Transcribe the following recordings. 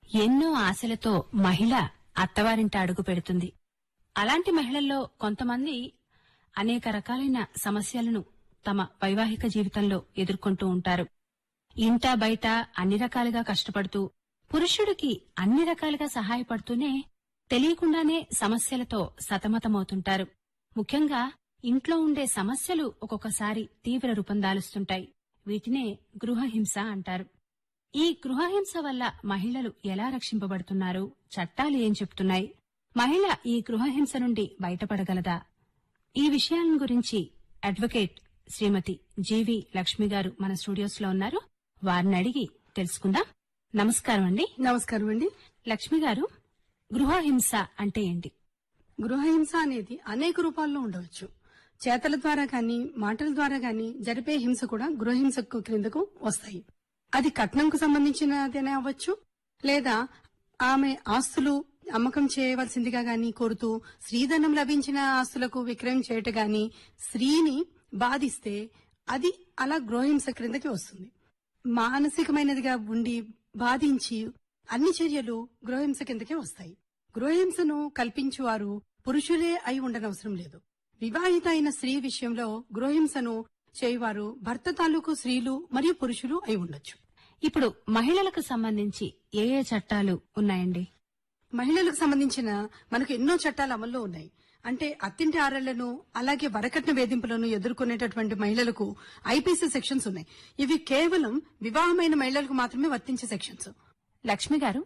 ఎన్నో ఆశలతో మహిళ అత్తవారింట అడుగు పెడుతుంది అలాంటి మహిళల్లో కొంతమంది అనేక రకాలైన సమస్యలను తమ వైవాహిక జీవితంలో ఎదుర్కొంటూ ఉంటారు ఇంట బయట అన్ని రకాలుగా కష్టపడుతూ పురుషుడికి అన్ని రకాలుగా సహాయపడుతూనే తెలియకుండానే సమస్యలతో సతమతమవుతుంటారు ముఖ్యంగా ఇంట్లో ఉండే సమస్యలు ఒక్కొక్కసారి తీవ్ర రూపం దాలుస్తుంటాయి వీటినే గృహహింస అంటారు ఈ గృహహింస వల్ల మహిళలు ఎలా రక్షింపబడుతున్నారు చట్టాలు ఏం చెప్తున్నాయి మహిళ ఈ గృహహింస నుండి బయటపడగలదా ఈ విషయాలను గురించి అడ్వకేట్ శ్రీమతి జీవి లక్ష్మి గారు మన స్టూడియోస్ లో ఉన్నారు వారిని అడిగి తెలుసుకుందాం నమస్కారం అండి నమస్కారం అండి లక్ష్మి గారు గృహహింస అంటే ఏంటి గృహహింస అనేది అనేక రూపాల్లో ఉండవచ్చు చేతల ద్వారా కానీ మాటల ద్వారా కానీ జరిపే హింస కూడా గృహహింస క్రిందకు వస్తాయి అది కట్నంకు సంబంధించినదేనే అవ్వచ్చు లేదా ఆమె ఆస్తులు అమ్మకం చేయవలసిందిగా గాని కోరుతూ స్త్రీధనం లభించిన ఆస్తులకు విక్రయం చేయట గాని స్త్రీని బాధిస్తే అది అలా గృహహింస క్రిందకి వస్తుంది మానసికమైనదిగా ఉండి బాధించి అన్ని చర్యలు గృహహింస కిందకే వస్తాయి గృహహింసను కల్పించువారు పురుషులే అయి ఉండనవసరం లేదు వివాహిత అయిన స్త్రీ విషయంలో గృహహింసను చేయువారు భర్త తాలూకు స్త్రీలు మరియు పురుషులు అయి ఉండొచ్చు ఇప్పుడు మహిళలకు సంబంధించి ఏ ఏ చట్టాలు ఉన్నాయండి మహిళలకు సంబంధించిన మనకు ఎన్నో చట్టాలు అమల్లో ఉన్నాయి అంటే అత్తింటి ఆరళ్లను అలాగే వరకట్న వేధింపులను ఎదుర్కొనేటటువంటి మహిళలకు ఐపీసీ సెక్షన్స్ ఉన్నాయి ఇవి కేవలం వివాహమైన మహిళలకు మాత్రమే వర్తించే సెక్షన్స్ లక్ష్మి గారు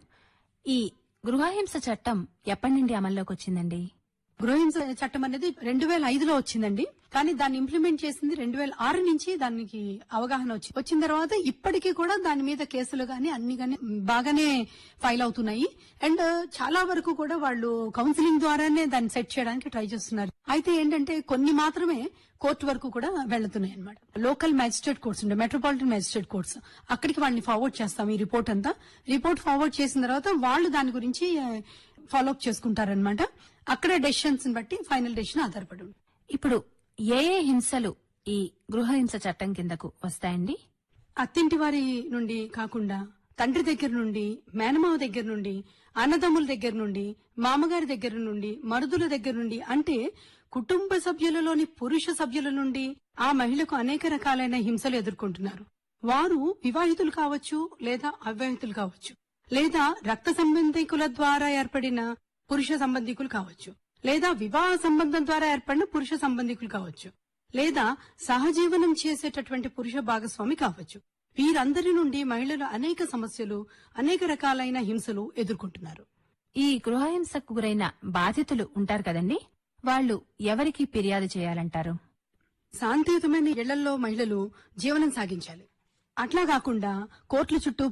ఈ గృహహింస చట్టం ఎప్పటి నుండి అమల్లోకి వచ్చిందండి గృహహింస చట్టం అనేది రెండు వేల ఐదులో వచ్చిందండి కానీ దాన్ని ఇంప్లిమెంట్ చేసింది రెండు వేల ఆరు నుంచి దానికి అవగాహన వచ్చి వచ్చిన తర్వాత ఇప్పటికీ కూడా దాని మీద కేసులు గాని అన్ని గాని బాగానే ఫైల్ అవుతున్నాయి అండ్ చాలా వరకు కూడా వాళ్ళు కౌన్సిలింగ్ ద్వారానే దాన్ని సెట్ చేయడానికి ట్రై చేస్తున్నారు అయితే ఏంటంటే కొన్ని మాత్రమే కోర్టు వరకు కూడా వెళ్తున్నాయి అనమాట లోకల్ మ్యాజిస్ట్రేట్ కోర్ట్స్ ఉండే మెట్రోపాలిటన్ మ్యాజిస్ట్రేట్ కోర్ట్స్ అక్కడికి వాళ్ళని ఫార్వర్డ్ చేస్తాం ఈ రిపోర్ట్ అంతా రిపోర్ట్ ఫార్వర్డ్ చేసిన తర్వాత వాళ్ళు దాని గురించి ఫాలో అప్ చేసుకుంటారనమాట అక్కడ డెసిషన్స్ బట్టి ఫైనల్ డెసిషన్ ఆధారపడి ఉంటుంది. ఇప్పుడు ఏ ఏ హింసలు ఈ గృహహింస చట్టం కిందకు వస్తాయండి అత్తింటి వారి నుండి కాకుండా తండ్రి దగ్గర నుండి మేనమావ దగ్గర నుండి అన్నదమ్ముల దగ్గర నుండి మామగారి దగ్గర నుండి మరుదుల దగ్గర నుండి అంటే కుటుంబ సభ్యులలోని పురుష సభ్యుల నుండి ఆ మహిళకు అనేక రకాలైన హింసలు ఎదుర్కొంటున్నారు వారు వివాహితులు కావచ్చు లేదా అవివాహితులు కావచ్చు లేదా రక్త సంబంధికుల ద్వారా ఏర్పడిన పురుష సంబంధికులు కావచ్చు లేదా వివాహ సంబంధం ద్వారా ఏర్పడిన పురుష సంబంధికులు కావచ్చు లేదా సహజీవనం చేసేటటువంటి పురుష భాగస్వామి కావచ్చు వీరందరి నుండి మహిళలు అనేక సమస్యలు అనేక రకాలైన హింసలు ఎదుర్కొంటున్నారు ఈ గృహహింసకు గురైన బాధితులు ఉంటారు కదండి వాళ్ళు ఎవరికి ఫిర్యాదు చేయాలంటారు శాంతియుతమైన ఇళ్లలో మహిళలు జీవనం సాగించాలి అట్లా కాకుండా కోర్టుల చుట్టూ